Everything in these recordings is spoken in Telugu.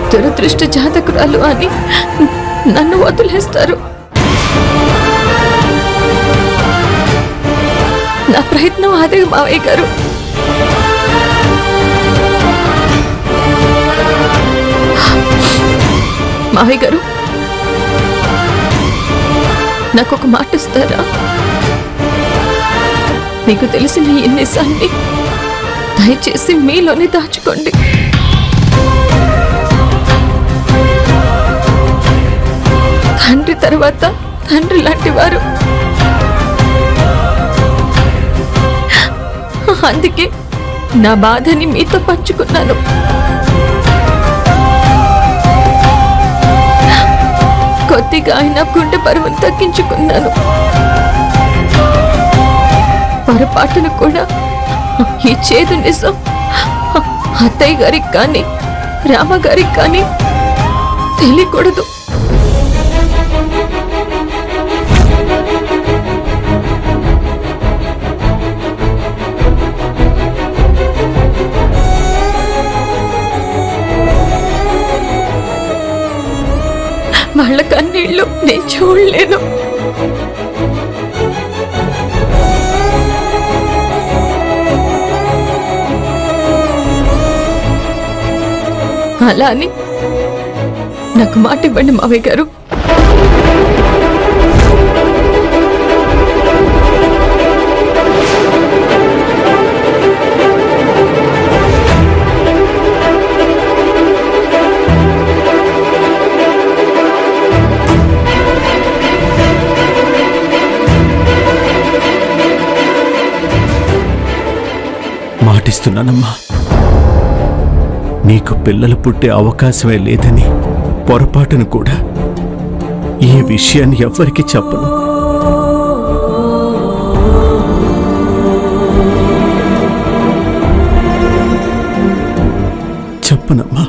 దురదృష్ట జాతకురాలు అని నన్ను వదిలేస్తారు నా ప్రయత్నం అదే మావయ్య గారు మావయ్య గారు నాకు ఒక మాట ఇస్తారా మీకు తెలిసిన ఈ నిజాన్ని దయచేసి మీలోనే దాచుకోండి తండ్రి తర్వాత తండ్రి లాంటి వారు అందుకే నా బాధని మీతో పంచుకున్నాను కొద్దిగా అయినా గుండె బరువును తగ్గించుకున్నాను పొరపాటును కూడా ఈ చేదు నిజం అత్తయ్య గారికి కానీ రామ గారికి కానీ తెలియకూడదు వాళ్ళ కన్నీళ్ళు నేను చూడలేను అలా అని నాకు మాట ఇవ్వండి మావయ్య గారు మాటిస్తున్నానమ్మా నీకు పిల్లలు పుట్టే అవకాశమే లేదని పొరపాటును కూడా ఈ విషయాన్ని ఎవ్వరికీ చెప్పను చెప్పనమ్మా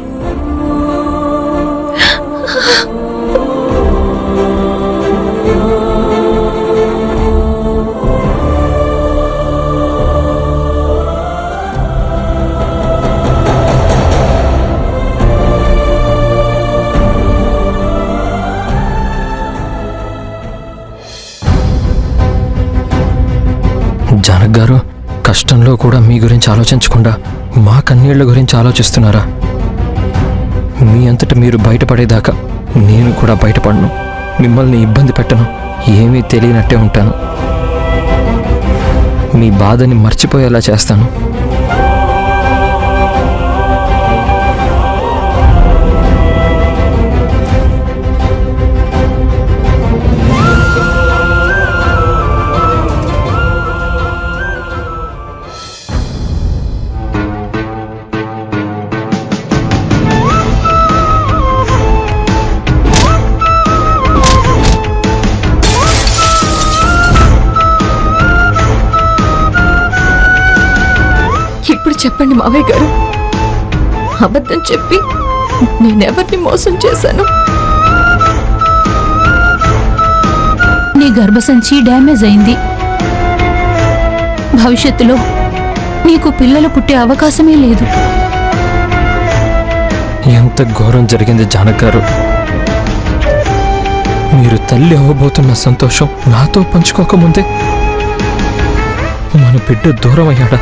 జనక్ గారు కష్టంలో కూడా మీ గురించి ఆలోచించకుండా మా కన్నీళ్ల గురించి ఆలోచిస్తున్నారా మీ అంతట మీరు బయటపడేదాకా నేను కూడా బయటపడను మిమ్మల్ని ఇబ్బంది పెట్టను ఏమీ తెలియనట్టే ఉంటాను మీ బాధని మర్చిపోయేలా చేస్తాను ఇప్పుడు చెప్పండి మావయ్య గారు అబద్ధం చెప్పి నేనెవరిని మోసం చేశాను నీ గర్భసంచి డ్యామేజ్ అయింది భవిష్యత్తులో నీకు పిల్లలు పుట్టే అవకాశమే లేదు ఎంత ఘోరం జరిగింది జానక్ గారు మీరు తల్లి అవ్వబోతున్న సంతోషం నాతో పంచుకోకముందే మన బిడ్డ దూరం అయ్యాడా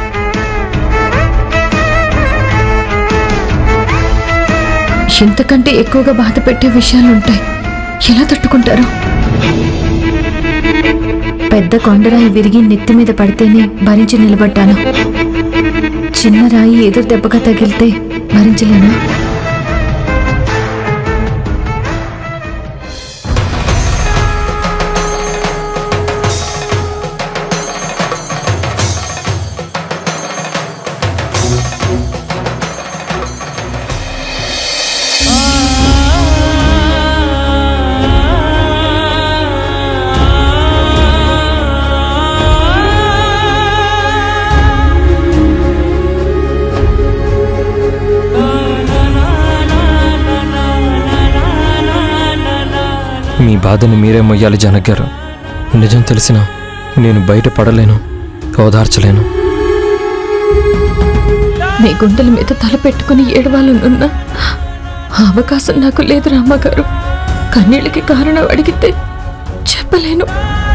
ఇంతకంటే ఎక్కువగా బాధ పెట్టే విషయాలుంటాయి ఎలా తట్టుకుంటారు పెద్ద కొండరాయి విరిగి నెత్తి మీద పడితేనే భరించి నిలబడ్డాను చిన్న రాయి ఎదురు దెబ్బగా తగిలితే భరించలేనా మీ బాధని మీరే మొయ్యాలి జనక్ గారు నిజం తెలిసినా నేను బయట పడలేను ఓదార్చలేను మీ గుండెల మీద తల పెట్టుకుని ఏడవాలనున్నా ఆ అవకాశం నాకు లేదు రామ్మగారు కన్నీళ్ళకి కారణం అడిగితే చెప్పలేను